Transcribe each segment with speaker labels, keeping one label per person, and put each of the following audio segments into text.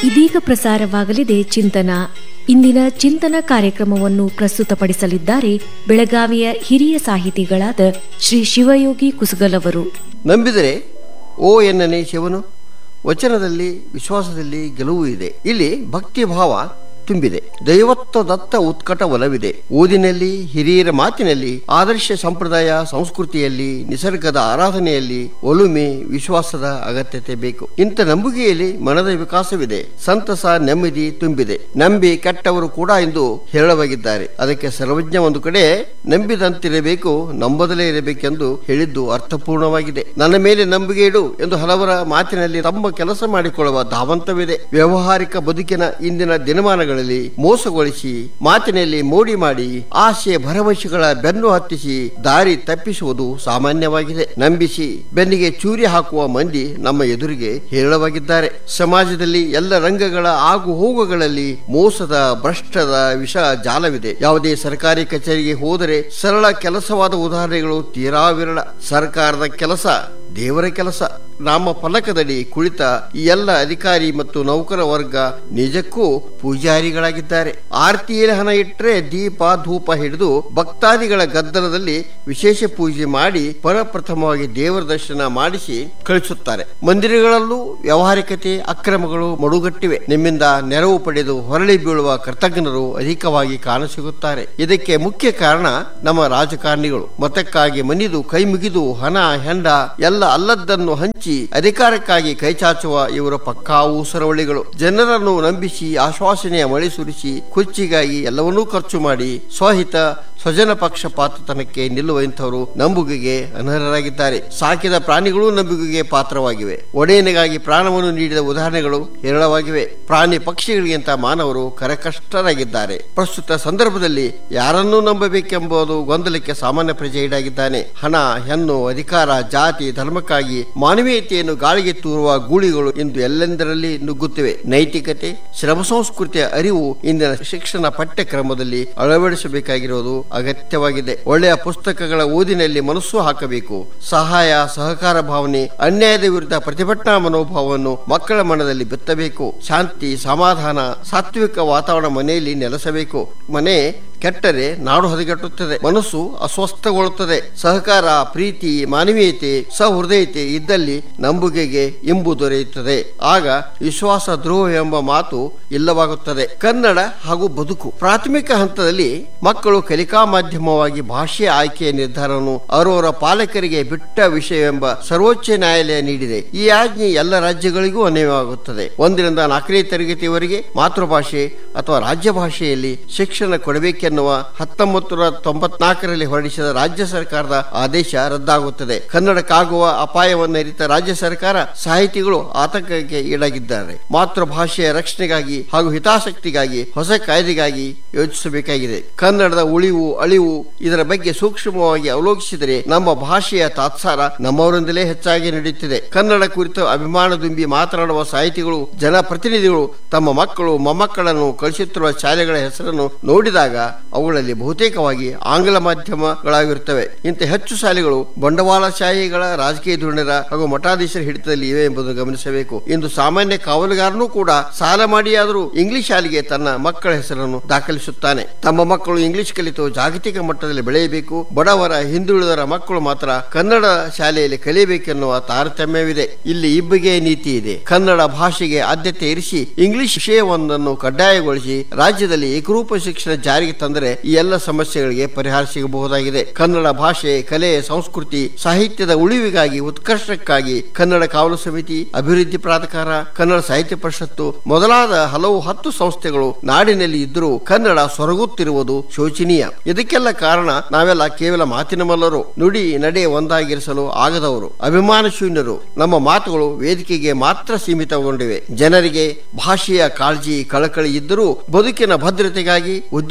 Speaker 1: ಇದೀಗ ಪ್ರಸಾರವಾಗಲಿದೆ ಚಿಂತನ ಇಂದಿನ ಚಿಂತನ ಕಾರ್ಯಕ್ರಮವನ್ನು ಪ್ರಸ್ತುತಪಡಿಸಲಿದ್ದಾರೆ ಬೆಳಗಾವಿಯ ಹಿರಿಯ ಸಾಹಿತಿಗಳಾದ ಶ್ರೀ ಶಿವಯೋಗಿ ಕುಸುಗಲವರು
Speaker 2: ನಂಬಿದರೆ ಓ ಎನ್ನನೇ ಶಿವನು ವಚನದಲ್ಲಿ ವಿಶ್ವಾಸದಲ್ಲಿ ಗೆಲುವು ಇದೆ ಇಲ್ಲಿ ಭಕ್ತಿ ಭಾವ ತುಂಬಿದೆ ದೈವತ್ವ ದತ್ತ ಉತ್ಕಟ ಒಲವಿದೆ ಓದಿನಲ್ಲಿ ಹಿರಿಯರ ಮಾತಿನಲ್ಲಿ ಆದರ್ಶ ಸಂಪ್ರದಾಯ ಸಂಸ್ಕೃತಿಯಲ್ಲಿ ನಿಸರ್ಗದ ಆರಾಧನೆಯಲ್ಲಿ ಒಲುಮೆ ವಿಶ್ವಾಸದ ಅಗತ್ಯತೆ ಬೇಕು ಇಂಥ ನಂಬುಗೆಯಲ್ಲಿ ಮನದ ವಿಕಾಸವಿದೆ ಸಂತಸ ನೆಮ್ಮದಿ ತುಂಬಿದೆ ನಂಬಿ ಕೆಟ್ಟವರು ಕೂಡ ಇಂದು ಹೇರಳವಾಗಿದ್ದಾರೆ ಅದಕ್ಕೆ ಸರ್ವಜ್ಞ ಒಂದು ಕಡೆ ನಂಬಿದಂತಿರಬೇಕು ನಂಬದಲೇ ಇರಬೇಕೆಂದು ಹೇಳಿದ್ದು ಅರ್ಥಪೂರ್ಣವಾಗಿದೆ ನನ್ನ ಮೇಲೆ ನಂಬಿಕೆ ಇಡು ಎಂದು ಹಲವರ ಮಾತಿನಲ್ಲಿ ತಮ್ಮ ಕೆಲಸ ಮಾಡಿಕೊಳ್ಳುವ ಧಾವಂತವಿದೆ ವ್ಯಾವಹಾರಿಕ ಬದುಕಿನ ಇಂದಿನ ದಿನಮಾನಗಳಲ್ಲಿ ಮೋಸಗೊಳಿಸಿ ಮಾತಿನಲ್ಲಿ ಮೋಡಿ ಮಾಡಿ ಆಸೆ ಭರವಸೆಗಳ ಬೆನ್ನು ಹತ್ತಿಸಿ ದಾರಿ ತಪ್ಪಿಸುವುದು ಸಾಮಾನ್ಯವಾಗಿದೆ ನಂಬಿಸಿ ಬೆನ್ನಿಗೆ ಚೂರಿ ಹಾಕುವ ಮಂದಿ ನಮ್ಮ ಎದುರಿಗೆ ಹೇರಳವಾಗಿದ್ದಾರೆ ಸಮಾಜದಲ್ಲಿ ಎಲ್ಲ ರಂಗಗಳ ಆಗು ಹೋಗುಗಳಲ್ಲಿ ಮೋಸದ ಭ್ರಷ್ಟದ ವಿಷ ಜಾಲವಿದೆ ಯಾವುದೇ ಸರ್ಕಾರಿ ಕಚೇರಿಗೆ ಹೋದರೆ ಸರಳ ಕೆಲಸವಾದ ಉದಾಹರಣೆಗಳು ತೀರಾ ವಿರಳ ಸರ್ಕಾರದ ಕೆಲಸ ದೇವರ ಕೆಲಸ ನಾಮ ಫಲಕದಡಿ ಕುಳಿತ ಈ ಎಲ್ಲ ಅಧಿಕಾರಿ ಮತ್ತು ನೌಕರ ವರ್ಗ ನಿಜಕ್ಕೂ ಪೂಜಾರಿಗಳಾಗಿದ್ದಾರೆ ಆರತಿಯಲ್ಲಿ ಹಣ ಇಟ್ಟರೆ ದೀಪ ಧೂಪ ಹಿಡಿದು ಭಕ್ತಾದಿಗಳ ಗದ್ದಲದಲ್ಲಿ ವಿಶೇಷ ಪೂಜೆ ಮಾಡಿ ಪರಪ್ರಥಮವಾಗಿ ದೇವರ ದರ್ಶನ ಮಾಡಿಸಿ ಕಳಿಸುತ್ತಾರೆ ಮಂದಿರಗಳಲ್ಲೂ ವ್ಯಾವಹಾರಿಕತೆ ಅಕ್ರಮಗಳು ಮಡುಗಟ್ಟಿವೆ ನಿಮ್ಮಿಂದ ನೆರವು ಪಡೆದು ಹೊರಳಿ ಬೀಳುವ ಕರ್ತಜ್ಞರು ಅಧಿಕವಾಗಿ ಕಾಣಸಿಗುತ್ತಾರೆ ಇದಕ್ಕೆ ಮುಖ್ಯ ಕಾರಣ ನಮ್ಮ ರಾಜಕಾರಣಿಗಳು ಮತಕ್ಕಾಗಿ ಮನಿದು ಕೈ ಮುಗಿದು ಹಣ ಹೆಂಡ ಎಲ್ಲ ಅಲ್ಲದ್ದನ್ನು ಹಂಚಿ ಅಧಿಕಾರಕ್ಕಾಗಿ ಕೈಚಾಚುವ ಇವರು ಪಕ್ಕಾವು ಸರವಳಿಗಳು ಜನರನ್ನು ನಂಬಿಸಿ ಆಶ್ವಾಸನೆಯ ಮಳೆ ಸುರಿಸಿ ಕುರ್ಚಿಗಾಗಿ ಎಲ್ಲವನ್ನೂ ಖರ್ಚು ಮಾಡಿ ಸ್ವಹಿತ ಸ್ವಜನ ಪಕ್ಷಪಾತತನಕ್ಕೆ ನಿಲ್ಲುವ ಇಂಥವರು ನಂಬುಗೆಗೆ ಅನರ್ಹರಾಗಿದ್ದಾರೆ ಸಾಕಿದ ಪ್ರಾಣಿಗಳು ನಂಬುಗೆಗೆ ಪಾತ್ರವಾಗಿವೆ ಒಡೆಯನಿಗಾಗಿ ಪ್ರಾಣವನ್ನು ನೀಡಿದ ಉದಾಹರಣೆಗಳು ಹೇರಳವಾಗಿವೆ ಪ್ರಾಣಿ ಪಕ್ಷಿಗಳಿಗಿಂತ ಮಾನವರು ಕರಕಷ್ಟರಾಗಿದ್ದಾರೆ ಪ್ರಸ್ತುತ ಸಂದರ್ಭದಲ್ಲಿ ಯಾರನ್ನೂ ನಂಬಬೇಕೆಂಬುದು ಗೊಂದಲಕ್ಕೆ ಸಾಮಾನ್ಯ ಪ್ರಜೆ ಈಡಾಗಿದ್ದಾನೆ ಹಣ ಹೆಣ್ಣು ಅಧಿಕಾರ ಜಾತಿ ಧರ್ಮಕ್ಕಾಗಿ ಮಾನವೀಯತೆಯನ್ನು ಗಾಳಿಗೆ ತೂರುವ ಗೂಳಿಗಳು ಇಂದು ಎಲ್ಲೆಂದರಲ್ಲಿ ನುಗ್ಗುತ್ತಿವೆ ನೈತಿಕತೆ ಶ್ರಮ ಸಂಸ್ಕೃತಿಯ ಅರಿವು ಇಂದಿನ ಶಿಕ್ಷಣ ಪಠ್ಯಕ್ರಮದಲ್ಲಿ ಅಳವಡಿಸಬೇಕಾಗಿರುವುದು ಅಗತ್ಯವಾಗಿದೆ ಒಳ್ಳೆಯ ಪುಸ್ತಕಗಳ ಓದಿನಲ್ಲಿ ಮನಸ್ಸು ಹಾಕಬೇಕು ಸಹಾಯ ಸಹಕಾರ ಭಾವನೆ ಅನ್ಯಾಯದ ವಿರುದ್ಧ ಪ್ರತಿಭಟನಾ ಮನೋಭಾವವನ್ನು ಮಕ್ಕಳ ಮನದಲ್ಲಿ ಬಿತ್ತಬೇಕು ಶಾಂತಿ ಸಮಾಧಾನ ಸಾತ್ವಿಕ ವಾತಾವರಣ ಮನೆಯಲ್ಲಿ ನೆಲೆಸಬೇಕು ಮನೆ ಕೆಟ್ಟರೆ ನಾಡು ಹದಗೆಟ್ಟುತ್ತದೆ ಮನಸ್ಸು ಅಸ್ವಸ್ಥಗೊಳ್ಳುತ್ತದೆ ಸಹಕಾರ ಪ್ರೀತಿ ಮಾನವೀಯತೆ ಸಹೃದಯತೆ ಇದ್ದಲ್ಲಿ ನಂಬುಗೆಗೆ ಇಂಬು ದೊರೆಯುತ್ತದೆ ಆಗ ವಿಶ್ವಾಸ ದ್ರೋಹ ಎಂಬ ಮಾತು ಇಲ್ಲವಾಗುತ್ತದೆ ಕನ್ನಡ ಹಾಗೂ ಬದುಕು ಪ್ರಾಥಮಿಕ ಹಂತದಲ್ಲಿ ಮಕ್ಕಳು ಕಲಿಕಾ ಮಾಧ್ಯಮವಾಗಿ ಭಾಷೆ ಆಯ್ಕೆಯ ನಿರ್ಧಾರವನ್ನು ಅವರವರ ಪಾಲಕರಿಗೆ ಬಿಟ್ಟ ವಿಷಯವೆಂಬ ಸರ್ವೋಚ್ಚ ನ್ಯಾಯಾಲಯ ನೀಡಿದೆ ಈ ಆಜ್ಞೆ ಎಲ್ಲ ರಾಜ್ಯಗಳಿಗೂ ಅನ್ವಯವಾಗುತ್ತದೆ ಒಂದರಿಂದ ನಾಲ್ಕನೇ ತರಗತಿಯವರೆಗೆ ಮಾತೃಭಾಷೆ ಅಥವಾ ರಾಜ್ಯ ಭಾಷೆಯಲ್ಲಿ ಶಿಕ್ಷಣ ಕೊಡಬೇಕೆನ್ನುವ ಹತ್ತೊಂಬತ್ತು ನೂರ ತೊಂಬತ್ನಾಲ್ಕರಲ್ಲಿ ಹೊರಡಿಸಿದ ರಾಜ್ಯ ಸರ್ಕಾರದ ಆದೇಶ ರದ್ದಾಗುತ್ತದೆ ಕನ್ನಡಕ್ಕಾಗುವ ಅಪಾಯವನ್ನು ಅರಿತ ರಾಜ್ಯ ಸರ್ಕಾರ ಸಾಹಿತಿಗಳು ಆತಂಕಕ್ಕೆ ಈಡಾಗಿದ್ದಾರೆ ಮಾತೃಭಾಷೆಯ ರಕ್ಷಣೆಗಾಗಿ ಹಾಗೂ ಹಿತಾಸಕ್ತಿಗಾಗಿ ಹೊಸ ಕಾಯ್ದೆಗಾಗಿ ಯೋಚಿಸಬೇಕಾಗಿದೆ ಕನ್ನಡದ ಉಳಿವು ಅಳಿವು ಇದರ ಬಗ್ಗೆ ಸೂಕ್ಷ್ಮವಾಗಿ ಅವಲೋಕಿಸಿದರೆ ನಮ್ಮ ಭಾಷೆಯ ತಾತ್ಸಾರ ನಮ್ಮವರಿಂದಲೇ ಹೆಚ್ಚಾಗಿ ನಡೆಯುತ್ತಿದೆ ಕನ್ನಡ ಕುರಿತು ಅಭಿಮಾನ ದುಂಬಿ ಮಾತನಾಡುವ ಸಾಹಿತಿಗಳು ಜನಪ್ರತಿನಿಧಿಗಳು ತಮ್ಮ ಮಕ್ಕಳು ಮೊಮ್ಮಕ್ಕಳನ್ನು ಕಳಿಸುತ್ತಿರುವ ಶಾಲೆಗಳ ಹೆಸರನ್ನು ನೋಡಿದಾಗ ಅವುಗಳಲ್ಲಿ ಬಹುತೇಕವಾಗಿ ಆಂಗ್ಲ ಮಾಧ್ಯಮಗಳಾಗಿರುತ್ತವೆ ಇಂಥ ಹೆಚ್ಚು ಶಾಲೆಗಳು ಬಂಡವಾಳಶಾಹಿಗಳ ರಾಜಕೀಯ ಧುರೀಣರ ಹಾಗೂ ಮಠಾಧೀಶರ ಹಿಡಿತದಲ್ಲಿ ಇವೆ ಎಂಬುದನ್ನು ಗಮನಿಸಬೇಕು ಇಂದು ಸಾಮಾನ್ಯ ಕಾವಲುಗಾರನೂ ಕೂಡ ಸಾಲ ಮಾಡಿಯಾದರೂ ಇಂಗ್ಲಿಷ್ ಶಾಲೆಗೆ ತನ್ನ ಮಕ್ಕಳ ಹೆಸರನ್ನು ದಾಖಲಿಸುತ್ತಾನೆ ತಮ್ಮ ಮಕ್ಕಳು ಇಂಗ್ಲಿಷ್ ಕಲಿತು ಜಾಗತಿಕ ಮಟ್ಟದಲ್ಲಿ ಬೆಳೆಯಬೇಕು ಬಡವರ ಹಿಂದುಳಿದವರ ಮಕ್ಕಳು ಮಾತ್ರ ಕನ್ನಡ ಶಾಲೆಯಲ್ಲಿ ಕಲಿಯಬೇಕೆನ್ನುವ ತಾರತಮ್ಯವಿದೆ ಇಲ್ಲಿ ಇಬ್ಬಗೆ ನೀತಿ ಇದೆ ಕನ್ನಡ ಭಾಷೆಗೆ ಆದ್ಯತೆ ಇರಿಸಿ ಇಂಗ್ಲಿಷ್ ವಿಷಯವೊಂದನ್ನು ಕಡ್ಡಾಯಗೊಳಿಸಿ ರಾಜ್ಯದಲ್ಲಿ ಏಕರೂಪ ಶಿಕ್ಷಣ ಜಾರಿಗೆ ತಂದರೆ ಈ ಎಲ್ಲ ಸಮಸ್ಯೆಗಳಿಗೆ ಪರಿಹಾರ ಸಿಗಬಹುದಾಗಿದೆ ಕನ್ನಡ ಭಾಷೆ ಕಲೆ ಸಂಸ್ಕೃತಿ ಸಾಹಿತ್ಯದ ಉಳಿವಿಗಾಗಿ ಉತ್ಕರ್ಷಕ್ಕಾಗಿ ಕನ್ನಡ ಕಾವಲು ಸಮಿತಿ ಅಭಿವೃದ್ಧಿ ಪ್ರಾಧಿಕಾರ ಕನ್ನಡ ಸಾಹಿತ್ಯ ಪರಿಷತ್ತು ಮೊದಲಾದ ಹಲವು ಹತ್ತು ಸಂಸ್ಥೆಗಳು ನಾಡಿನಲ್ಲಿ ಇದ್ದರೂ ಕನ್ನಡ ಸೊರಗುತ್ತಿರುವುದು ಶೋಚನೀಯ ಇದಕ್ಕೆಲ್ಲ ಕಾರಣ ನಾವೆಲ್ಲ ಕೇವಲ ಮಾತಿನ ಮಲ್ಲರು ನುಡಿ ನಡೆ ಒಂದಾಗಿರಿಸಲು ಆಗದವರು ಅಭಿಮಾನ ಶೂನ್ಯರು ನಮ್ಮ ಮಾತುಗಳು ವೇದಿಕೆಗೆ ಮಾತ್ರ ಸೀಮಿತಗೊಂಡಿವೆ ಜನರಿಗೆ ಭಾಷೆಯ ಕಾಳಜಿ ಕಳಕಳಿ ಇದ್ದರೂ ಬದುಕಿನ ಭದ್ರತೆಗಾಗಿ ಉದ್ಯೋಗಕ್ಕಾಗಿ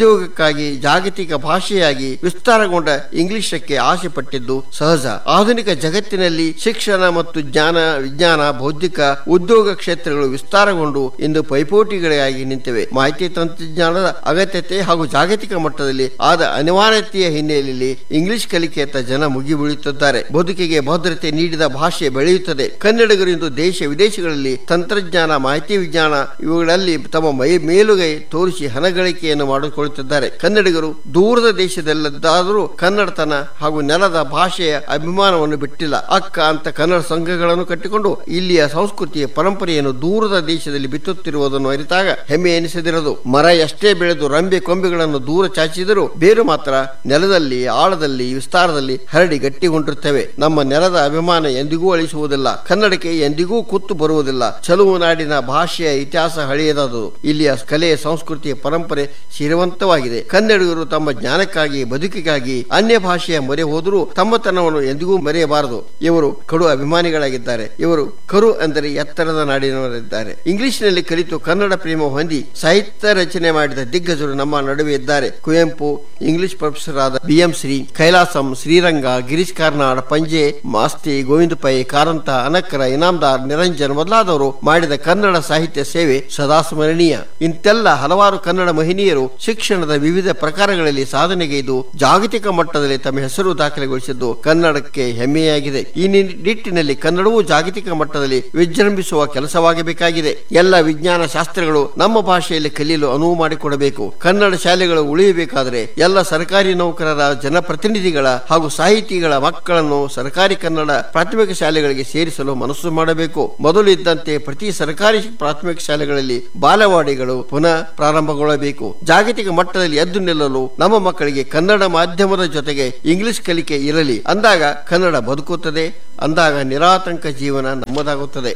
Speaker 2: ಹೊರತಾಗಿ ಜಾಗತಿಕ ಭಾಷೆಯಾಗಿ ವಿಸ್ತಾರಗೊಂಡ ಇಂಗ್ಲಿಷಕ್ಕೆ ಆಸೆ ಪಟ್ಟಿದ್ದು ಸಹಜ ಆಧುನಿಕ ಜಗತ್ತಿನಲ್ಲಿ ಶಿಕ್ಷಣ ಮತ್ತು ಜ್ಞಾನ ವಿಜ್ಞಾನ ಬೌದ್ಧಿಕ ಉದ್ಯೋಗ ಕ್ಷೇತ್ರಗಳು ವಿಸ್ತಾರಗೊಂಡು ಇಂದು ಪೈಪೋಟಿಗಳಿಗಾಗಿ ನಿಂತಿವೆ ಮಾಹಿತಿ ತಂತ್ರಜ್ಞಾನದ ಅಗತ್ಯತೆ ಹಾಗೂ ಜಾಗತಿಕ ಮಟ್ಟದಲ್ಲಿ ಆದ ಅನಿವಾರ್ಯತೆಯ ಹಿನ್ನೆಲೆಯಲ್ಲಿ ಇಂಗ್ಲಿಷ್ ಕಲಿಕೆಯತ್ತ ಜನ ಮುಗಿಬೀಳುತ್ತಿದ್ದಾರೆ ಬದುಕಿಗೆ ಭದ್ರತೆ ನೀಡಿದ ಭಾಷೆ ಬೆಳೆಯುತ್ತದೆ ಕನ್ನಡಿಗರು ಇಂದು ದೇಶ ವಿದೇಶಗಳಲ್ಲಿ ತಂತ್ರಜ್ಞಾನ ಮಾಹಿತಿ ವಿಜ್ಞಾನ ಇವುಗಳಲ್ಲಿ ತಮ್ಮ ಮೈ ಮೇಲುಗೈ ತೋರಿಸಿ ಹಣ ಗಳಿಕೆಯನ್ನು ಮಾಡಿಕೊಳ್ಳುತ್ತಿದ್ದಾರೆ ಕನ್ನಡಿಗರು ದೂರದ ದೇಶದಲ್ಲಿದ್ದಾದರೂ ಕನ್ನಡತನ ಹಾಗೂ ನೆಲದ ಭಾಷೆಯ ಅಭಿಮಾನವನ್ನು ಬಿಟ್ಟಿಲ್ಲ ಅಕ್ಕ ಅಂತ ಕನ್ನಡ ಸಂಘಗಳನ್ನು ಕಟ್ಟಿಕೊಂಡು ಇಲ್ಲಿಯ ಸಂಸ್ಕೃತಿಯ ಪರಂಪರೆಯನ್ನು ದೂರದ ದೇಶದಲ್ಲಿ ಬಿತ್ತುತ್ತಿರುವುದನ್ನು ಅರಿತಾಗ ಹೆಮ್ಮೆ ಎನಿಸದಿರದು ಮರ ಎಷ್ಟೇ ಬೆಳೆದು ರಂಬೆ ಕೊಂಬೆಗಳನ್ನು ದೂರ ಚಾಚಿದರೂ ಬೇರು ಮಾತ್ರ ನೆಲದಲ್ಲಿ ಆಳದಲ್ಲಿ ವಿಸ್ತಾರದಲ್ಲಿ ಹರಡಿ ಗಟ್ಟಿಗೊಂಡಿರುತ್ತವೆ ನಮ್ಮ ನೆಲದ ಅಭಿಮಾನ ಎಂದಿಗೂ ಅಳಿಸುವುದಿಲ್ಲ ಕನ್ನಡಕ್ಕೆ ಎಂದಿಗೂ ಕುತ್ತು ಬರುವುದಿಲ್ಲ ಚಲುವು ನಾಡಿನ ಭಾಷೆಯ ಇತಿಹಾಸ ಹಳೆಯದಾದುದು ಇಲ್ಲಿಯ ಕಲೆ ಸಂಸ್ಕೃತಿಯ ಪರಂಪರೆ ಶ್ರೀಮಂತವಾಗಿದೆ ಕನ್ನಡಿಗರು ತಮ್ಮ ಜ್ಞಾನಕ್ಕಾಗಿ ಬದುಕಿಗಾಗಿ ಅನ್ಯ ಭಾಷೆಯ ಮೊರೆ ಹೋದರೂ ತಮ್ಮತನವನ್ನು ಎಂದಿಗೂ ಮರೆಯಬಾರದು ಇವರು ಕಡು ಅಭಿಮಾನಿಗಳಾಗಿದ್ದಾರೆ ಇವರು ಕರು ಅಂದರೆ ಎತ್ತರದ ನಾಡಿನವರಿದ್ದಾರೆ ಇಂಗ್ಲಿಷ್ನಲ್ಲಿ ಕಲಿತು ಕನ್ನಡ ಪ್ರೇಮ ಹೊಂದಿ ಸಾಹಿತ್ಯ ರಚನೆ ಮಾಡಿದ ದಿಗ್ಗಜರು ನಮ್ಮ ನಡುವೆ ಇದ್ದಾರೆ ಕುವೆಂಪು ಇಂಗ್ಲಿಷ್ ಪ್ರೊಫೆಸರ್ ಆದ ಬಿ ಎಂ ಶ್ರೀ ಕೈಲಾಸಂ ಶ್ರೀರಂಗ ಗಿರೀಶ್ ಕಾರ್ನಾಡ್ ಪಂಜೆ ಮಾಸ್ತಿ ಗೋವಿಂದ ಪೈ ಕಾರಂತ ಅನಕರ ಇನಾಮ್ದಾರ್ ನಿರಂಜನ್ ಮೊದಲಾದವರು ಮಾಡಿದ ಕನ್ನಡ ಸಾಹಿತ್ಯ ಸೇವೆ ಸದಾ ಸ್ಮರಣೀಯ ಇಂತೆಲ್ಲ ಹಲವಾರು ಕನ್ನಡ ಮಹಿಳೆಯರು ಶಿಕ್ಷಣದ ವಿವಿಧ ಪ್ರಕಾರಗಳಲ್ಲಿ ಸಾಧನೆಗೈದು ಜಾಗತಿಕ ಮಟ್ಟದಲ್ಲಿ ತಮ್ಮ ಹೆಸರು ದಾಖಲೆಗೊಳಿಸಿದ್ದು ಕನ್ನಡಕ್ಕೆ ಹೆಮ್ಮೆಯಾಗಿದೆ ಈ ನಿ- ನಿಟ್ಟಿನಲ್ಲಿ ಕನ್ನಡವು ಜಾಗತಿಕ ಮಟ್ಟದಲ್ಲಿ ವಿಜೃಂಭಿಸುವ ಕೆಲಸವಾಗಬೇಕಾಗಿದೆ ಎಲ್ಲ ವಿಜ್ಞಾನ ಶಾಸ್ತ್ರಗಳು ನಮ್ಮ ಭಾಷೆಯಲ್ಲಿ ಕಲಿಯಲು ಅನುವು ಮಾಡಿಕೊಡಬೇಕು ಕನ್ನಡ ಶಾಲೆಗಳು ಉಳಿಯಬೇಕಾದರೆ ಎಲ್ಲ ಸರ್ಕಾರಿ ನೌಕರರ ಜನಪ್ರತಿನಿಧಿಗಳ ಹಾಗೂ ಸಾಹಿತಿಗಳ ಮಕ್ಕಳನ್ನು ಸರ್ಕಾರಿ ಕನ್ನಡ ಪ್ರಾಥಮಿಕ ಶಾಲೆಗಳಿಗೆ ಸೇರಿಸಲು ಮನಸ್ಸು ಮಾಡಬೇಕು ಮೊದಲು ಇದ್ದಂತೆ ಪ್ರತಿ ಸರ್ಕಾರಿ ಪ್ರಾಥಮಿಕ ಶಾಲೆಗಳಲ್ಲಿ ಬಾಲವಾಡಿಗಳು ಪುನಃ ಪ್ರಾರಂಭಗೊಳ್ಳಬೇಕು ಜಾಗತಿಕ ಮಟ್ಟದಲ್ಲಿ ಎದ್ದು ನಿಲ್ಲಲು ನಮ್ಮ ಮಕ್ಕಳಿಗೆ ಕನ್ನಡ ಮಾಧ್ಯಮದ ಜೊತೆಗೆ ಇಂಗ್ಲಿಷ್ ಕಲಿಕೆ ಇರಲಿ ಅಂದಾಗ ಕನ್ನಡ ಬದುಕುತ್ತದೆ ಅಂದಾಗ ನಿರಾತಂಕ ಜೀವನ ನಮ್ಮದಾಗುತ್ತದೆ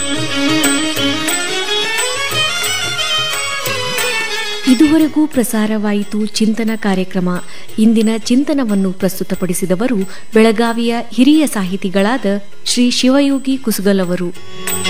Speaker 1: ಇದುವರೆಗೂ ಪ್ರಸಾರವಾಯಿತು ಚಿಂತನ ಕಾರ್ಯಕ್ರಮ ಇಂದಿನ ಚಿಂತನವನ್ನು ಪ್ರಸ್ತುತಪಡಿಸಿದವರು ಬೆಳಗಾವಿಯ ಹಿರಿಯ ಸಾಹಿತಿಗಳಾದ ಶ್ರೀ ಶಿವಯೋಗಿ ಕುಸುಗಲ್ ಅವರು